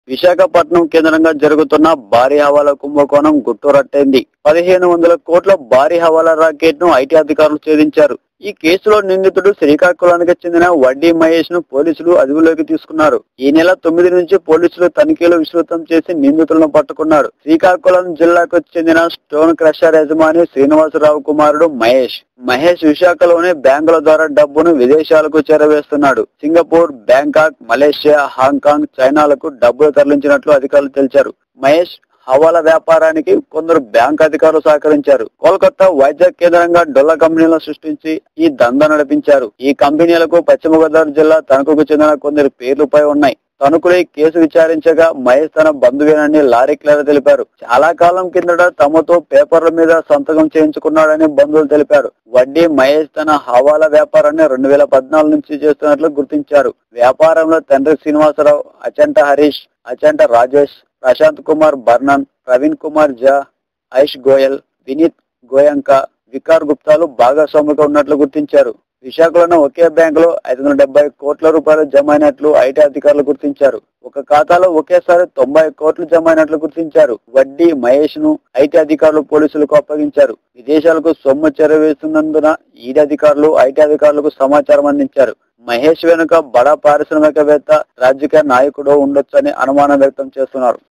విశాఖపట్నం కేంద్రంగా జరుగుతున్న భారీ హవాలా కుంభకోణం గుట్టురట్టయింది పదిహేను వందల కోట్ల భారీ హవాలా రాకెట్ ను ఐటీ అధికారులు ఛేదించారు ఈ కేసులో నిందితుడు శ్రీకాకుళానికి చెందిన వడ్డీ మహేష్ ను పోలీసులు అదుపులోకి తీసుకున్నారు ఈ నెల తొమ్మిది నుంచి పోలీసులు తనిఖీలు విస్తృతం చేసి నిందితులను పట్టుకున్నారు శ్రీకాకుళం జిల్లాకు చెందిన స్టోన్ క్రషర్ యజమాని శ్రీనివాసరావు కుమారుడు మహేష్ మహేష్ విశాఖలోని బ్యాంకుల ద్వారా డబ్బును విదేశాలకు చేరవేస్తున్నాడు సింగపూర్ బ్యాంకాక్ మలేషియా హాంకాంగ్ చైనాలకు డబ్బులు తరలించినట్లు అధికారులు తెలిపారు మహేష్ హవాలా వ్యాపారానికి కొందరు బ్యాంక్ అధికారులు సహకరించారు కోల్కతా వైజాగ్ కేంద్రంగా డొల్ల కంపెనీలను సృష్టించి ఈ దందా నడిపించారు ఈ కంపెనీలకు పశ్చిమ గోదావరి జిల్లా తణుకుకు చెందిన కొందరి పేర్లపై ఉన్నాయి తణుకులే కేసు విచారించగా మహేష్ తన బంధువేనని లారీ క్లర్ తెలిపారు చాలా కాలం కిందట తమతో పేపర్ల మీద సంతకం చేయించుకున్నాడని బంధువులు తెలిపారు వడ్డీ మహేష్ తన హవాలా వ్యాపారాన్ని రెండు వేల పద్నాలుగు నుంచి చేస్తున్నట్లు గుర్తించారు వ్యాపారంలో తండ్రి శ్రీనివాసరావు అచంట హరీష్ అచంట రాజేష్ ప్రశాంత్ కుమార్ బర్నన్ ప్రవీణ్ కుమార్ జా ఐష్ గోయల్ వినీత్ గోయంక వికార్ గుప్తాలు భాగస్వాములుగా ఉన్నట్లు గుర్తించారు విశాఖలోని ఒకే బ్యాంకులో ఐదు వందల డెబ్బై కోట్ల రూపాయలు జమ అయినట్లు ఐటీ అధికారులు గుర్తించారు ఒక ఖాతాలో ఒకేసారి తొంభై కోట్లు జమ అయినట్లు గుర్తించారు వడ్డీ మహేష్ ను ఐటీ అధికారులు పోలీసులకు అప్పగించారు విదేశాలకు సొమ్ము చేరవేస్తున్నందున ఈడీ అధికారులు ఐటీ అధికారులకు సమాచారం అందించారు మహేష్ వెనుక బడా పారిశ్రామికవేత్త రాజకీయ నాయకుడు ఉండొచ్చని అనుమానం వ్యక్తం చేస్తున్నారు